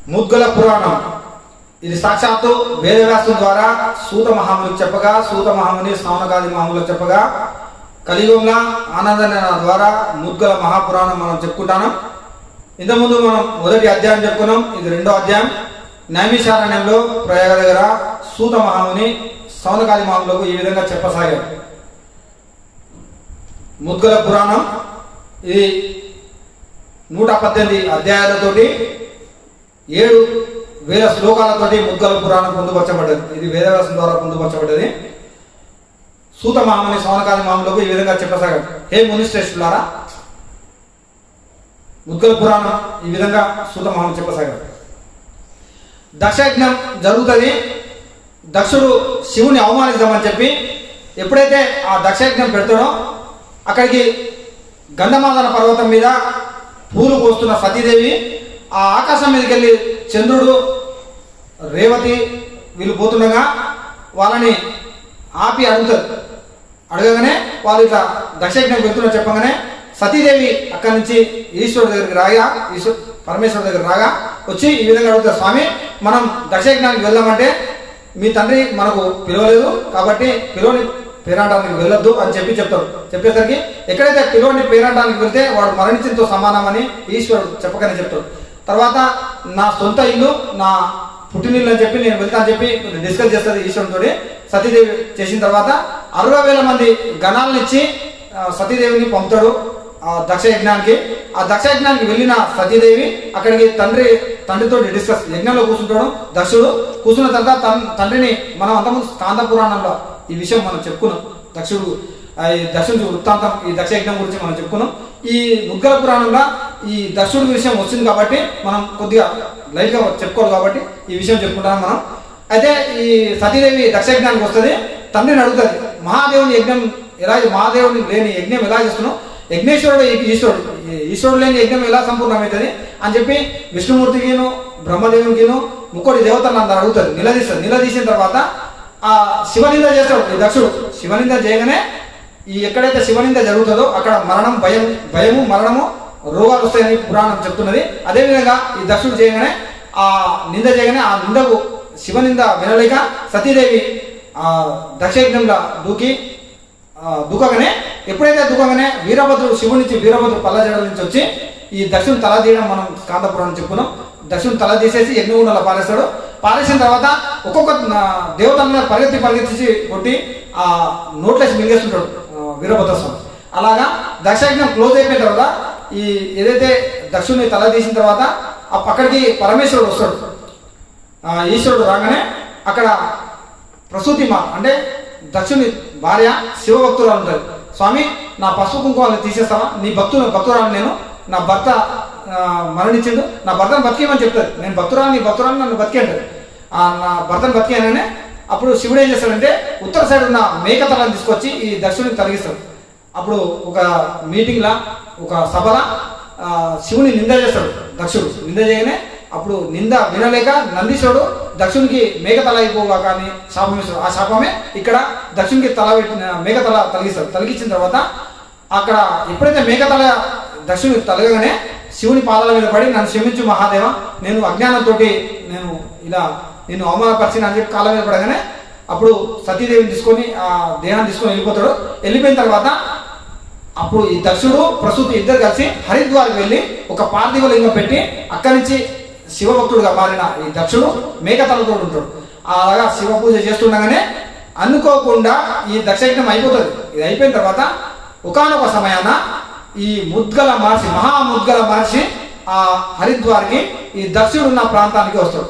ముద్గల పురాణం ఇది సాక్షాత్తు వేదవ్యాసం ద్వారా సూత మహామునికి చెప్పగా సూత మహాముని శ్రవణకాది మహాములకు చెప్పగా కలియుగంలో ఆనందన ద్వారా ముద్గల మహాపురాణం మనం చెప్పుకుంటాను ఇంతకుముందు మనం మొదటి అధ్యాయం చెప్పుకున్నాం ఇది రెండో అధ్యాయం నైమిషారణ్యంలో ప్రయాగ దగ్గర సూత మహాముని సౌనకాది మహాములకు ఈ విధంగా చెప్పసాగారు ముద్గల పురాణం ఇది నూట పద్దెనిమిది అధ్యాయాలతోటి ఏడు వేల శ్లోకాలతోటి ముద్గల పురాణం పొందుపరచబడ్డది ఇది వేదవ్యాసం ద్వారా పొందుపరచబడ్డది సూత మహాముని సౌనకాది మహాములకు ఈ విధంగా చెప్పసాగారు హే మునిశ్రేష్ఠులారా ముద్గల పురాణం ఈ విధంగా సూత మహాముని చెప్పసాగారు దక్షయజ్ఞం జరుగుతుంది దక్షుడు శివుని అవమానిద్దామని చెప్పి ఎప్పుడైతే ఆ దక్షయజ్ఞం పెడతాడో అక్కడికి గంధమాదన పర్వతం మీద పూలు పోస్తున్న సతీదేవి ఆ ఆకాశం మీదకి వెళ్ళి చంద్రుడు రేవతి వీళ్ళు పోతుండగా వాళ్ళని ఆపి అడుగుతారు అడగగానే వాళ్ళు ఇట్లా దక్షయజ్ఞం వెళ్తున్నా చెప్పగానే సతీదేవి అక్కడి నుంచి ఈశ్వరుడు దగ్గరికి రాగా ఈశ్వర్ పరమేశ్వరుడు దగ్గర రాగా వచ్చి ఈ విధంగా అడుగుతారు స్వామి మనం దక్షయజ్ఞానికి వెళ్దామంటే మీ తండ్రి మనకు పిలవలేదు కాబట్టి పిలువని పేరాటానికి వెళ్ళొద్దు అని చెప్పి చెప్తారు చెప్పేసరికి ఎక్కడైతే పిలువని పేరాటానికి వెళ్తే వాడు మరణించడంతో సమానమని ఈశ్వరుడు చెప్పకనే చెప్తాడు తర్వాత నా సొంత ఇల్లు నా పుట్టినిల్లు అని చెప్పి నేను వెళ్తా అని చెప్పి డిస్కస్ చేస్తుంది ఈశ్వరుడితో సతీదేవి చేసిన తర్వాత అరవై వేల మంది గణాలను ఇచ్చి ఆ, సతీదేవిని పంపుతాడు ఆ దక్ష యజ్ఞానికి ఆ దక్ష యజ్ఞానికి వెళ్ళిన సతీదేవి అక్కడికి తండ్రి తండ్రితో డిస్కస్ యజ్ఞంలో కూర్చుంటాడు దక్షుడు కూర్చున్న తర్వాత తన్- తండ్రిని మనం అంతకుముందు స్కాంద పురాణంలో ఈ విషయం మనం చెప్పుకున్నాం దక్షుడు ఆ, ఈ దక్షుడు వృత్తాంతం ఈ దక్ష యజ్ఞం గురించి మనం చెప్పుకున్నాం ఈ ముగ్గల పురాణంలో ఈ దక్షుడి విషయం వచ్చింది కాబట్టి మనం కొద్దిగా లైట్ గా చెప్పుకోవాలి కాబట్టి ఈ విషయం చెప్పుకుంటాం మనం అయితే ఈ సతీదేవి దక్ష యజ్ఞానికి వస్తుంది తండ్రిని అడుగుతుంది మహాదేవుని యజ్ఞం ఎలా మహాదేవుని లేని యజ్ఞం ఎలా చేస్తున్నావు యజ్ఞేశ్వరుడు ఈ- ఈశ్వరుడు ఈ ఈశ్వరుడు లేని యజ్ఞం ఎలా సంపూర్ణమవుతుంది అని చెప్పి విష్ణుమూర్తికిను బ్రహ్మదేవునికిను ముక్కోటి దేవతలను అందరు అడుగుతారు నిలదీస్తారు నిలదీసిన తర్వాత ఆ శివనింద చేస్తాడు ఈ దక్షుడు శివనింద చేయగానే ఈ ఎక్కడైతే శివనింద జరుగుతుందో అక్కడ మరణం భయం భయము మరణము రోగాలు వస్తాయని పురాణం చెప్తున్నది అదేవిధంగా ఈ దక్షుడు చేయగానే ఆ నింద చేయగానే ఆ నిందకు శివనింద వినలేక సతీదేవి ఆ దక్షయజ్ఞంలో దూకి ఆ, దూకగానే ఎప్పుడైతే దూకగానే వీరభద్రుడు శివుడి నుంచి వీరభద్రుడు పల్లజడల నుంచి వచ్చి ఈ దక్షుని తల తీయడం మనం కాంతపురాణం చెప్పుకున్నాం దక్షుని తల తీసేసి యజ్ఞగుండంలో పారేస్తాడు పారేసిన తర్వాత ఒక్కొక్క ఆ, దేవతలను పరిగెత్తి పరిగెత్తి కొట్టి ఆ నోట్లేసి మింగేస్తుంటాడు ఆ, వీరభద్ర స్వామి అలాగా దక్షయజ్ఞం క్లోజ్ అయిపోయిన తర్వాత ఈ ఏదైతే దక్షుని తల తీసిన తర్వాత ఆ అక్కడికి పరమేశ్వరుడు వస్తాడు ఆ, ఈశ్వరుడు రాగానే అక్కడ ప్రసూతి మా అంటే దక్షుని భార్య శివభక్తురాలు ఉంటుంది స్వామి నా పసుపు కుంకుమాలు తీసేస్తావా నీ భక్తులు భక్తురాలు నేను నా భర్త ఆ, మరణించిండు నా భర్తను బతికేయమని చెప్తాడు నేను భక్తురాలు నీ భక్తురాలు నన్ను బతికే అంటాడు ఆ, నా భర్తను బతికేయననే అప్పుడు శివుడు ఏం చేస్తాడంటే ఉత్తర సైడ్ ఉన్న మేకతలను తీసుకొచ్చి ఈ దక్షుడిని తొలగిస్తాడు అప్పుడు ఒక మీటింగ్లా ఒక సభల ఆ, శివుని నింద చేస్తాడు దక్షుడు నింద చేయగానే అప్పుడు నింద వినలేక నందీశ్వరుడు దక్షునికి మేకతల అయిపోగా కానీ శాపం ఇస్తాడు ఆ శాపమే ఇక్కడ దక్షునికి తల పెట్టిన మేకతల తొలగిస్తాడు తొలగించిన తర్వాత అక్కడ ఎప్పుడైతే మేకతల దక్షుని తొలగగానే శివుని పాదాల మీద పడి నన్ను క్షమించు మహాదేవ నేను అజ్ఞానంతో నేను ఇలా నేను అవమానపరిచిన అని చెప్పి కాళ్ళ మీద పడగానే అప్పుడు సతీదేవిని తీసుకొని ఆ దేహాన్ని తీసుకొని వెళ్ళిపోతాడు వెళ్ళిపోయిన తర్వాత అప్పుడు ఈ దక్షుడు ప్రసూతి ఇద్దరు కలిసి హరిద్వార్కి వెళ్ళి ఒక పార్థివ లింగం పెట్టి అక్కడి నుంచి శివభక్తుడుగా మారిన ఈ దక్షుడు మేకతలతో ఉంటాడు అలాగా శివ పూజ చేస్తుండగానే అనుకోకుండా ఈ దక్షయజ్ఞం అయిపోతుంది ఇది అయిపోయిన తర్వాత ఒకానొక సమయాన ఈ ముద్గల మహర్షి మహాముద్గల మహర్షి ఆ హరిద్వార్కి ఈ దక్షుడు ఉన్న ప్రాంతానికి వస్తాడు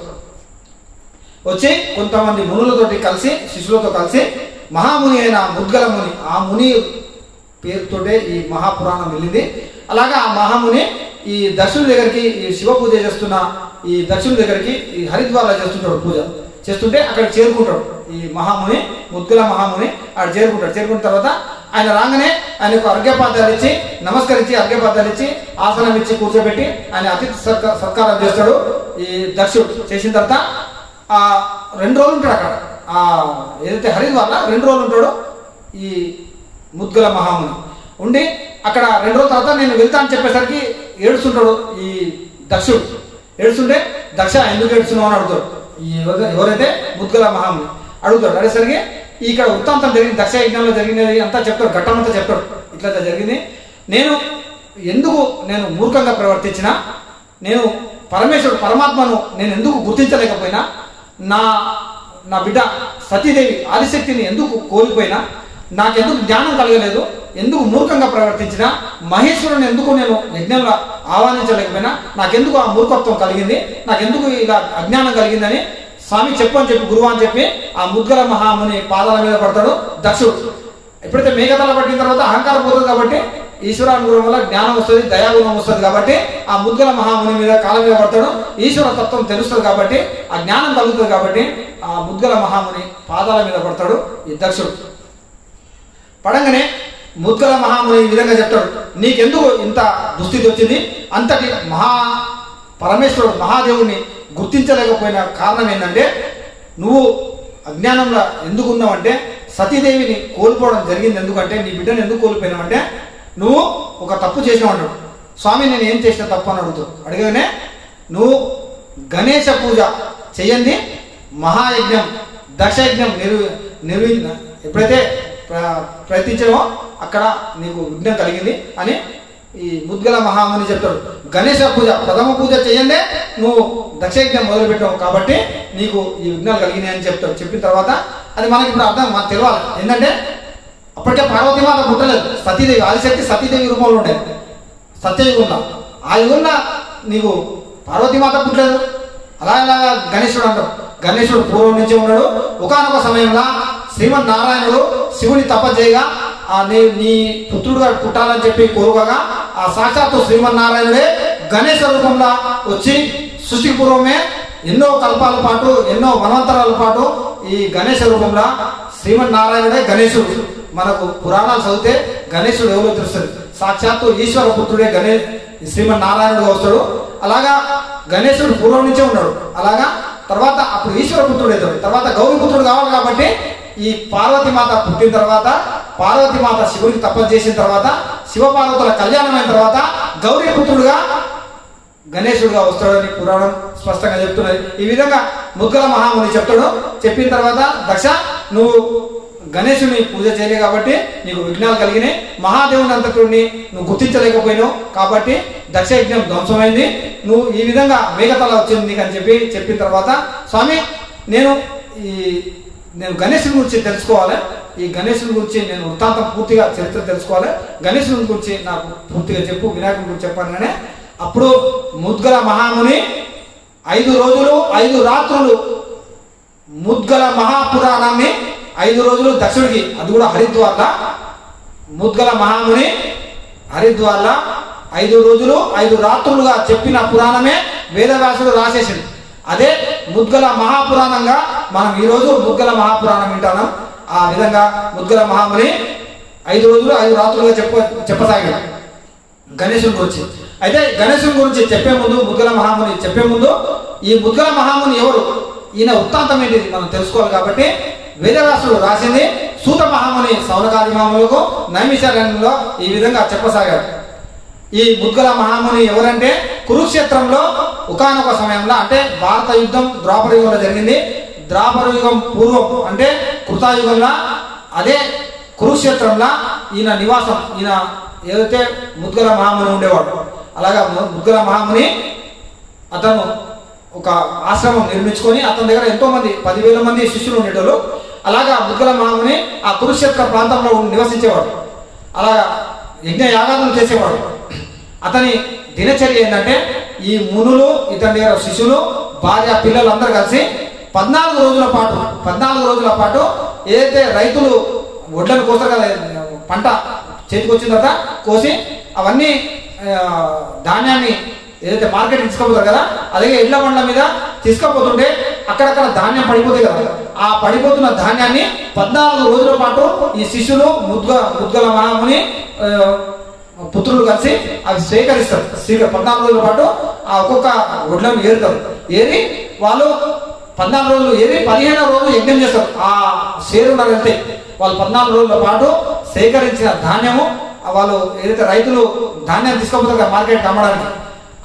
వచ్చి కొంతమంది మునులతోటి కలిసి శిష్యులతో కలిసి మహాముని అయిన ముద్గల ముని ఆ ముని పేరుతోటే ఈ మహాపురాణం వెళ్ళింది అలాగా ఆ మహాముని ఈ దక్షుడి దగ్గరికి ఈ శివ పూజ చేస్తున్న ఈ దక్షుడి దగ్గరికి ఈ హరిద్వార్లో చేస్తుంటాడు పూజ చేస్తుంటే అక్కడ చేరుకుంటాడు ఈ మహాముని ముద్గల మహాముని అక్కడ చేరుకుంటాడు చేరుకున్న తర్వాత ఆయన రాగానే ఆయనకు అర్ఘ్యపాదాలు ఇచ్చి నమస్కరించి అర్ఘ్యపాదాలు ఇచ్చి ఆసనం ఇచ్చి కూర్చోబెట్టి ఆయన అతిథి సత్క సత్కారం చేస్తాడు ఈ దక్షుడు చేసిన తర్వాత ఆ రెండు రోజులు ఉంటాడు అక్కడ ఆ ఏదైతే హరిద్వార్లో రెండు రోజులు ఉంటాడో ఈ ముద్గల మహాముని ఉండి అక్కడ రెండు రోజుల తర్వాత నేను వెళ్తా అని చెప్పేసరికి ఏడుస్తుంటాడు ఈ దక్షుడు ఏడుస్తుంటే దక్ష ఎందుకు ఏడుస్తున్నావు అని అడుగుతాడు ఈ ఎవరు- ఎవరైతే ముద్గల మహాముని అడుగుతాడు అడేసరికి ఇక్కడ వృత్తాంతం జరిగింది దక్ష యజ్ఞంలో జరిగినది అంతా చెప్తాడు ఘట్టం అంతా చెప్తాడు ఇట్లా ఇట్లా జరిగింది నేను ఎందుకు నేను మూర్ఖంగా ప్రవర్తించిన నేను పరమేశ్వరుడు పరమాత్మను నేను ఎందుకు గుర్తించలేకపోయినా నా నా బిడ్డ సతీదేవి ఆదిశక్తిని ఎందుకు కోల్పోయినా నాకెందుకు జ్ఞానం కలగలేదు ఎందుకు మూర్ఖంగా ప్రవర్తించిన మహేశ్వరుని ఎందుకు నేను యజ్ఞంలో ఆహ్వానించలేకపోయినా నాకెందుకు ఆ మూర్ఖత్వం కలిగింది నాకెందుకు ఇలా అజ్ఞానం కలిగిందని స్వామి చెప్పు అని చెప్పి గురువు అని చెప్పి ఆ ముద్గల మహాముని పాదాల మీద పడతాడు దక్షుడు ఎప్పుడైతే మేఘతల పట్టిన తర్వాత అహంకారం పోతుంది కాబట్టి ఈశ్వరానుగ్రహం వల్ల జ్ఞానం వస్తుంది దయాగుణం వస్తుంది కాబట్టి ఆ ముద్గల మహాముని మీద కాలం మీద పడతాడు ఈశ్వర తత్వం తెలుస్తుంది కాబట్టి ఆ జ్ఞానం కలుగుతుంది కాబట్టి ఆ ముద్గల మహాముని పాదాల మీద పడతాడు ఈ దక్షుడు పడంగానే ముద్గల మహాముని ఈ విధంగా చెప్తాడు నీకెందుకు ఇంత దుస్థితి వచ్చింది అంతటి మహా పరమేశ్వరుడు మహాదేవుణ్ణి గుర్తించలేకపోయిన కారణం ఏంటంటే నువ్వు అజ్ఞానంలో ఎందుకు ఉన్నావంటే సతీదేవిని కోల్పోవడం జరిగింది ఎందుకంటే నీ బిడ్డను ఎందుకు కోల్పోయినావంటే నువ్వు ఒక తప్పు చేసినావు అంటాడు స్వామి నేను ఏం చేసిన తప్పు అని అడుగుతావు అడిగానే నువ్వు గణేశ పూజ చేయండి మహాయజ్ఞం దక్షయజ్ఞం నిర్వి నిర్వి ఎప్పుడైతే ప్ర- ప్రయత్నించావో అక్కడ నీకు విఘ్నం కలిగింది అని ఈ ముద్గల మహాముని చెప్తాడు గణేశ పూజ ప్రథమ పూజ చేయందే నువ్వు దక్షయజ్ఞం మొదలుపెట్టావు కాబట్టి నీకు ఈ విఘ్నాలు కలిగినాయి అని చెప్తాడు చెప్పిన తర్వాత అది మనకి ఇప్పుడు అర్థం మనకు తెలియాలి ఏంటంటే అప్పటికే పార్వతీమాత పుట్టలేదు సతీదేవి ఆదిశక్తి సతీదేవి రూపంలో ఉండేది సత్యయుగంలో ఆ యుగంలో నీకు పార్వతీమాత పుట్టలేదు అలా ఇలా గణేశుడు అంటారు గణేశుడు పూర్వం నుంచి ఉన్నాడు ఒకనొక సమయంలో శ్రీమన్ నారాయణుడు శివుని తప చేయగా ఆ నీ నీ పుత్రుడుగా పుట్టాలని చెప్పి కోరుకోగా ఆ సాక్షాత్తు శ్రీమన్నారాయణుడే గణేశ రూపంలో వచ్చి సృష్టి పూర్వమే ఎన్నో కల్పాల పాటు ఎన్నో మనవంతరాల పాటు ఈ గణేశ రూపంలో శ్రీమన్నారాయణుడే గణేశుడు మనకు పురాణాలు చదివితే గణేశుడు ఎవరో తెలుస్తుంది సాక్షాత్తు ఈశ్వర పుత్రుడే గణే శ్రీమన్నారాయణుడు వస్తాడు అలాగా గణేశుడు పూర్వం నుంచే ఉన్నాడు అలాగా తర్వాత అప్పుడు ఈశ్వర పుత్రుడు అవుతాడు తర్వాత గౌరీ పుత్రుడు కావాలి కాబట్టి ఈ పార్వతీమాత పుట్టిన తర్వాత పార్వతీమాత శివునికి తపస్సు చేసిన తర్వాత శివపార్వతుల కళ్యాణం అయిన తర్వాత గౌరీ పుత్రుడుగా గణేశుడుగా వస్తాడని పురాణం స్పష్టంగా చెప్తున్నది ఈ విధంగా ముద్గల మహాముని చెప్తాడు చెప్పిన తర్వాత దక్ష నువ్వు గణేశుని పూజ చేయలే కాబట్టి నీకు విఘ్నాలు కలిగినాయి మహాదేవుని అంతకుడిని నువ్వు గుర్తించలేకపోయినావు కాబట్టి దక్ష యజ్ఞం ధ్వంసమైంది నువ్వు ఈ విధంగా మేఘతల వచ్చింది నీకు అని చెప్పి చెప్పిన తర్వాత స్వామి నేను ఈ నేను గణేశుని గురించి తెలుసుకోవాలి ఈ గణేశుని గురించి నేను వృత్తాంతం పూర్తిగా చరిత్ర తెలుసుకోవాలి గణేశుని గురించి నాకు పూర్తిగా చెప్పు వినాయకుడి గురించి చెప్పాను కానీ అప్పుడు ముద్గల మహాముని ఐదు రోజులు ఐదు రాత్రులు ముద్గల మహాపురాణాన్ని ఐదు రోజులు దక్షుడికి అది కూడా హరిద్వార్ల ముద్గల మహాముని హరిద్వార్ల ఐదు రోజులు ఐదు రాత్రులుగా చెప్పిన పురాణమే వేదవ్యాసుడు రాసేసింది అదే ముద్గల మహాపురాణంగా మనం ఈరోజు ముద్గల మహాపురాణం వింటాం ఆ విధంగా ముద్గల మహాముని ఐదు రోజులు ఐదు రాత్రులుగా చెప్ప చెప్పసాగాడు గణేశుని గురించి అయితే గణేశుని గురించి చెప్పే ముందు ముద్గల మహాముని చెప్పే ముందు ఈ ముద్గల మహాముని ఎవరు ఈయన వృత్తాంతం ఏంటిది మనం తెలుసుకోవాలి కాబట్టి వేదవ్యాసుడు రాసింది సూత మహాముని సౌనకాది మాములకు నైమిషారణ్యంలో ఈ విధంగా చెప్పసాగాడు ఈ ముద్గల మహాముని ఎవరంటే కురుక్షేత్రంలో ఒకానొక సమయంలో అంటే భారత యుద్ధం ద్వాపర యుగంలో జరిగింది ద్వాపర యుగం పూర్వం అంటే కృతాయుగంలో అదే కురుక్షేత్రంలో ఈయన నివాసం ఈయన ఏదైతే ముద్గల మహాముని ఉండేవాడు అలాగా ము- ముద్గల మహాముని అతను ఒక ఆశ్రమం నిర్మించుకొని అతని దగ్గర ఎంతో మంది పదివేల మంది శిష్యులు ఉండేటోళ్ళు అలాగా ముద్గల మహాముని ఆ కురుక్షేత్ర ప్రాంతంలో నివసించేవాడు అలాగా యజ్ఞ యాగాలను చేసేవాడు అతని దినచర్య ఏంటంటే ఈ మునులు ఇతని దగ్గర శిష్యులు భార్య పిల్లలు అందరూ కలిసి పద్నాలుగు రోజుల పాటు పద్నాలుగు రోజుల పాటు ఏదైతే రైతులు వడ్లను కోస్తారు కదా పంట చేతికి వచ్చిన తర్వాత కోసి అవన్నీ ఆ, ధాన్యాన్ని ఏదైతే మార్కెట్ తీసుకుపోతారు కదా అలాగే ఇళ్ల బండ్ల మీద తీసుకుపోతుంటే అక్కడక్కడ ధాన్యం పడిపోతాయి కదా ఆ పడిపోతున్న ధాన్యాన్ని పద్నాలుగు రోజుల పాటు ఈ శిష్యులు ముద్గ ముద్గల మహాముని ఆ, పుత్రులు కలిసి అవి స్వీకరిస్తారు స్వీకరి పద్నాలుగు రోజుల పాటు ఆ ఒక్కొక్క ఒడ్లను ఏరుతారు ఏరి వాళ్ళు పద్నాలుగు రోజులు ఏరి పదిహేను రోజులు యజ్ఞం చేస్తారు ఆ షేరున్నారు వెళ్తే వాళ్ళు పద్నాలుగు రోజుల పాటు సేకరించిన ధాన్యము ఆ వాళ్ళు ఏదైతే రైతులు ధాన్యాన్ని తీసుకుపోతారు కదా మార్కెట్ అమ్మడానికి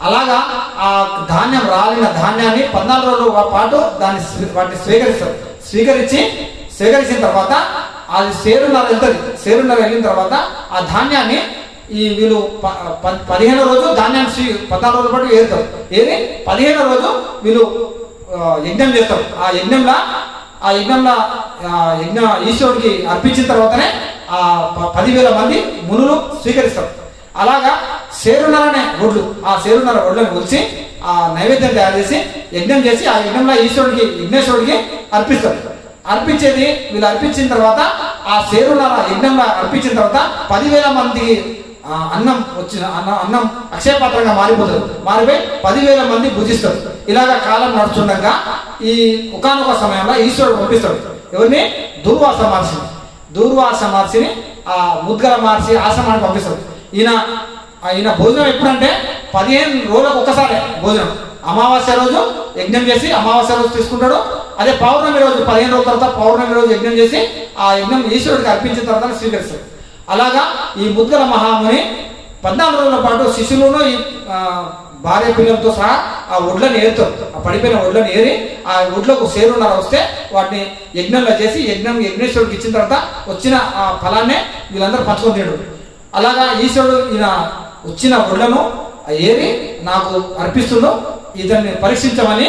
అలాగా ఆ ధాన్యం రాలిన ధాన్యాన్ని పద్నాలుగు రోజుల పాటు దాన్ని స్వీ- వాటిని స్వీకరిస్తారు స్వీకరించి స్వీకరించిన తర్వాత అది సేరున్నర వెళ్తుంది సేరున్నర వెళ్ళిన తర్వాత ఆ ధాన్యాన్ని ఈ వీళ్ళు ప- ప- పదిహేనో రోజు ధాన్యాన్ని స్వీ పద్నాలుగు రోజుల పాటు ఏరుతారు ఏరి పదిహేనో రోజు వీళ్ళు ఆ, యజ్ఞం చేస్తారు ఆ యజ్ఞంలో ఆ యజ్ఞంలో ఆ, యజ్ఞ ఈశ్వరుడికి అర్పించిన తర్వాతనే ఆ ప- పదివేల మంది మునులు స్వీకరిస్తారు అలాగా సేరున్నరనే ఒడ్లు ఆ సేరున్నర ఒడ్లను కొలిచి ఆ నైవేద్యం తయారు చేసి యజ్ఞం చేసి ఆ యజ్ఞంలో ఈశ్వరుడికి యజ్ఞేశ్వరుడికి అర్పిస్తారు అర్పించేది వీళ్ళు అర్పించిన తర్వాత ఆ సేరున్నర యజ్ఞంలో అర్పించిన తర్వాత పదివేల మందికి ఆ అన్నం వచ్చిన అన్నం అన్నం అక్షయపాత్రంగా మారిపోతుంది మారిపోయి పదివేల మంది భుజిస్తారు ఇలాగా కాలం నడుస్తుండగా ఈ ఒకనొక సమయంలో ఈశ్వరుడు పంపిస్తాడు ఎవరిని దుర్వాస మహర్షిని దూర్వాస మహర్షిని ఆ ముద్గల మహర్షి ఆశ్రమానికి పంపిస్తాడు ఈయన ఆ ఈయన భోజనం ఎప్పుడంటే పదిహేను రోజులకు ఒక్కసారి భోజనం అమావాస్య రోజు యజ్ఞం చేసి అమావాస్య రోజు తీసుకుంటాడు అదే పౌర్ణమి రోజు పదిహేను రోజుల తర్వాత పౌర్ణమి రోజు యజ్ఞం చేసి ఆ యజ్ఞం ఈశ్వరుడికి అర్పించిన తర్వాత స్వీకరిస్తాడు అలాగా ఈ ముద్గల మహాముని పద్నాలుగు రోజుల పాటు శిష్యులను ఈ ఆ, భార్య పిల్లలతో సహా ఆ ఒడ్లను ఏరుతారు ఆ పడిపోయిన ఒడ్లను ఏరి ఆ ఒడ్లకు సేరున్నర వస్తే వాటిని యజ్ఞంలో చేసి యజ్ఞం యజ్ఞేశ్వరుడికి ఇచ్చిన తర్వాత వచ్చిన ఆ ఫలాన్నే వీళ్ళందరూ పంచుకొని తినడు అలాగా ఈశ్వరుడు ఈయన వచ్చిన ఒడ్లను ఏరి నాకు అర్పిస్తుండో ఇతన్ని పరీక్షించమని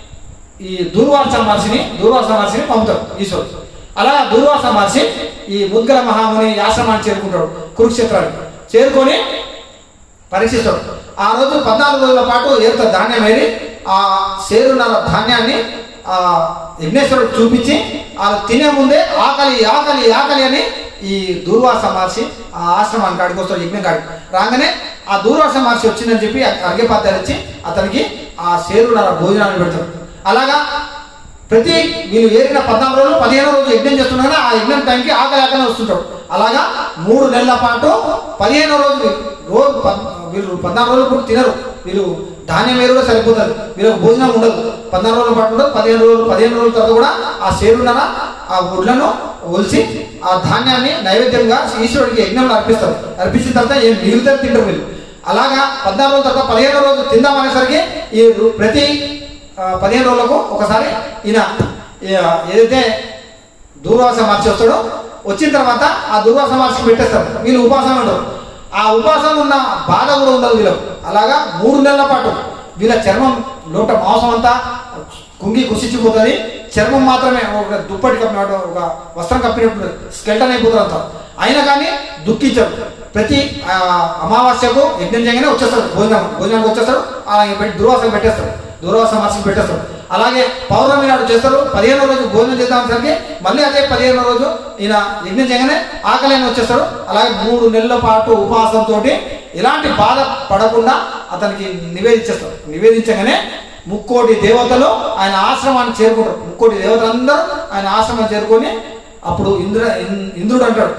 ఈ దూర్వాస మహర్షిని దూర్వాస మహర్షిని పంపుతాడు ఈశ్వరుడు అలా దూర్వాస మహర్షి ఈ ముద్గల మహాముని ఆశ్రమాన్ని చేరుకుంటాడు కురుక్షేత్రానికి చేరుకొని పరీక్షిస్తాడు ఆ రోజు పద్నాలుగు రోజుల పాటు ఏరుత ధాన్యం ఏరి ఆ సేరున్నర ధాన్యాన్ని ఆ యజ్ఞేశ్వరుడు చూపించి ఆ తినే ముందే ఆకలి ఆకలి ఆకలి అని ఈ దూర్వాస మహర్షి ఆ ఆశ్రమానికి కాడికి వస్తాడు యజ్ఞం కాడికి రాగానే ఆ దూర్వాస మహర్షి వచ్చిందని చెప్పి అర్ఘ్యపాత్యాలు ఇచ్చి అతనికి ఆ సేరున్నర భోజనాన్ని పెడతాడు అలాగా ప్రతి వీళ్ళు ఏరిన పద్నాలుగు రోజులు పదిహేను రోజులు యజ్ఞం చేస్తుండగానే ఆ యజ్ఞం టైంకి ఆకలి ఆకలి వస్తుంటాడు అలాగా మూడు నెలల పాటు పదిహేను రోజులు రోజు పద్- వీళ్ళు పద్నాలుగు రోజులు కూడా తినరు వీళ్ళు ధాన్యం వేరు కూడా సరిపోతుంది వీళ్ళకి భోజనం ఉండదు పద్నాలుగు రోజుల పాటు ఉండదు పదిహేను రోజులు పదిహేను రోజుల తర్వాత కూడా ఆ సేరున్నర ఆ గుడ్లను ఒలిచి ఆ ధాన్యాన్ని నైవేద్యంగా ఈశ్వరుడికి యజ్ఞంలో అర్పిస్తారు అర్పించిన తర్వాత ఏం మిగిలితే తింటారు వీళ్ళు అలాగా పద్నాలుగు రోజుల తర్వాత పదిహేను రోజులు తిందాం అనేసరికి ఈ రు- ప్రతి ఆ, పదిహేను రోజులకు ఒకసారి ఈయన ఈ, ఏదైతే దూర్వాస మహర్షి వస్తాడో వచ్చిన తర్వాత ఆ దూర్వాస మహర్షి పెట్టేస్తారు వీళ్ళు ఉపాసం ఉంటారు ఆ ఉపాసం ఉన్న బాధ కూడా ఉండదు వీళ్ళకు అలాగా మూడు నెలల పాటు వీళ్ళ చర్మం లోట మాంసం అంతా కుంగి కుషించిపోతుంది చర్మం మాత్రమే ఒక దుప్పటి కప్పినట్టు ఒక వస్త్రం కప్పినట్టు స్కెల్టన్ అయిపోతారు అంతా అయినా కానీ దుఃఖించరు ప్రతి ఆ, అమావాస్యకు యజ్ఞం చేయగానే వచ్చేస్తాడు భోజనం భోజనానికి వచ్చేస్తాడు అలాగే పెట్టి దుర్వాసం పెట్టేస్తాడు దుర్వాస మహర్షిని పెట్టేస్తాడు అలాగే పౌర్ణమి నాడు చేస్తారు పదిహేనో రోజు భోజనం చేద్దామసరికి మళ్ళీ అదే పదిహేనో రోజు ఈయన యజ్ఞం చేయగానే ఆకలి అని వచ్చేస్తాడు అలాగే మూడు నెలల పాటు ఉపవాసంతో ఎలాంటి బాధ పడకుండా అతనికి నివేదించేస్తాడు నివేదించగానే ముక్కోటి దేవతలు ఆయన ఆశ్రమాన్ని చేరుకుంటారు ముక్కోటి దేవతలందరూ ఆయన ఆశ్రమం చేరుకొని అప్పుడు ఇంద్ర ఇన్- ఇంద్రుడు అంటాడు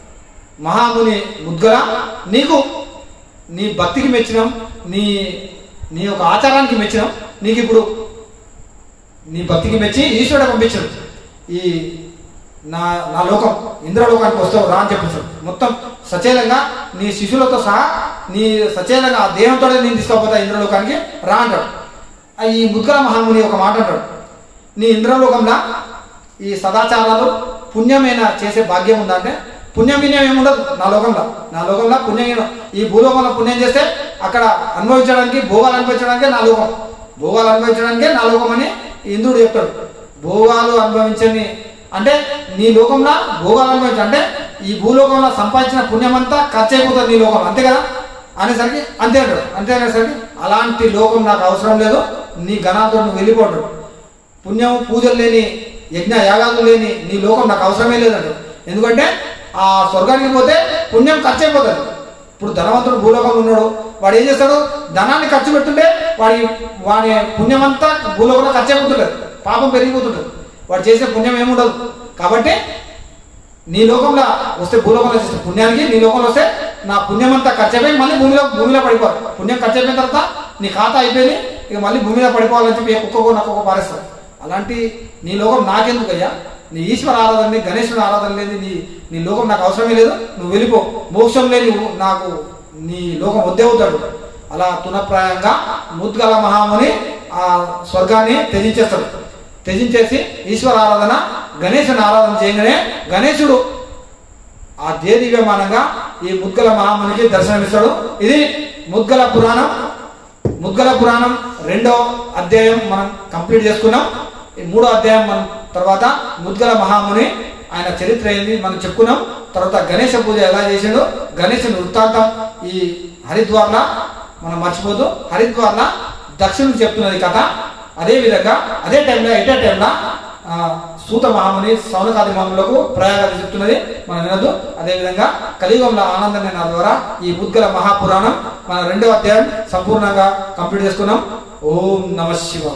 మహాముని ముద్గల నీకు నీ భక్తికి మెచ్చినాం నీ నీ యొక్క ఆచారానికి మెచ్చినాం నీకు ఇప్పుడు నీ భక్తికి మెచ్చి ఈశ్వరుడు పంపించాడు ఈ నా నా లోకం ఇంద్రలోకానికి వస్తావు రా అని చెప్పించాడు మొత్తం సచేలంగా నీ శిష్యులతో సహా నీ సచేలంగా ఆ దేహంతో నేను తీసుకుపోతా ఇంద్రలోకానికి రా అంటాడు ఆ ఈ ముద్గల మహాముని ఒక మాట అంటాడు నీ ఇంద్రలోకంలో ఈ సదాచారాలు పుణ్యమైన చేసే భాగ్యం ఉందా అంటే పుణ్యం పుణ్యం ఏముండదు నా లోకంలో నా లోకంలో పుణ్యం ఏం- ఈ భూలోకంలో పుణ్యం చేస్తే అక్కడ అనుభవించడానికి భోగాలు అనుభవించడానికే నా లోకం భోగాలు అనుభవించడానికే నా లోకం అని ఇంద్రుడు చెప్తాడు భోగాలు అనుభవించని అంటే నీ లోకంలో భోగాలు అనుభవించ అంటే ఈ భూలోకంలో సంపాదించిన పుణ్యం అంతా ఖర్చు అయిపోతుంది నీ లోకం అంతే కదా అనేసరికి అంతే అంటాడు అంతే అనేసరికి అలాంటి లోకం నాకు అవసరం లేదు నీ గణాతో నువ్వు వెళ్ళిపోతాడు పుణ్యం పూజలు లేని యజ్ఞ యాగాలు లేని నీ లోకం నాకు అవసరమే లేదండి ఎందుకంటే ఆ స్వర్గానికి పోతే పుణ్యం ఖర్చు అయిపోతుంది ఇప్పుడు ధనవంతుడు భూలోకంలో ఉన్నాడు వాడు ఏం చేస్తాడు ధనాన్ని ఖర్చు పెడుతుంటే వాడి వాడి పుణ్యం అంతా భూలోకంలో ఖర్చు అయిపోతుంటుంది పాపం పెరిగిపోతుంటుంది వాడు చేసే పుణ్యం ఏముండదు కాబట్టి నీ లోకంలో వస్తే భూలోకంలో చేసే పుణ్యానికి నీ లోకంలో వస్తే నా పుణ్యం అంతా ఖర్చు అయిపోయి మళ్ళీ భూమిలో భూమిలో పడిపోవాలి పుణ్యం ఖర్చు అయిపోయిన తర్వాత నీ ఖాతా అయిపోయింది ఇక మళ్ళీ భూమి మీద పడిపోవాలని చెప్పి ఏ కుక్కకో నక్కకో పారేస్తారు అలాంటి నీ లోకం నాకెందుకు అయ్యా నీ ఈశ్వర ఆరాధన లేదు గణేశుడు ఆరాధన లేదు నీ నీ లోకం నాకు అవసరమే లేదు నువ్వు వెళ్ళిపో మోక్షం లేని నాకు నీ లోకం వద్దే అవుతాడు అలా తునప్రాయంగా ముద్గల మహాముని ఆ స్వర్గాన్ని త్యజించేస్తాడు త్యజించేసి ఈశ్వర ఆరాధన గణేశుని ఆరాధన చేయగానే గణేశుడు ఆ దేదివ్యమానంగా ఈ ముద్గల మహామునికి దర్శనమిస్తాడు ఇది ముద్గల పురాణం ముద్గల పురాణం రెండో అధ్యాయం మనం కంప్లీట్ చేసుకున్నాం ఈ మూడో అధ్యాయం మనం తర్వాత ముద్గల మహాముని ఆయన చరిత్ర ఏంది మనం చెప్పుకున్నాం తర్వాత గణేశ పూజ ఎలా చేసాడు గణేశుని వృత్తాంతం ఈ హరిద్వార్ల మనం మర్చిపోదు హరిద్వార్ల దక్షిణకు చెప్తున్నది కథ అదే విధంగా అదే టైంలో ఎటే టైంలో ఆ, సూత మహాముని సౌనకాది మహాములకు ప్రయాగాలు చెప్తున్నది మనం వినదు అదేవిధంగా కలియుగంలో ఆనంద నా ద్వారా ఈ ముద్గల మహాపురాణం మన రెండవ అధ్యాయం సంపూర్ణంగా కంప్లీట్ చేసుకున్నాం ఓం నమ శివ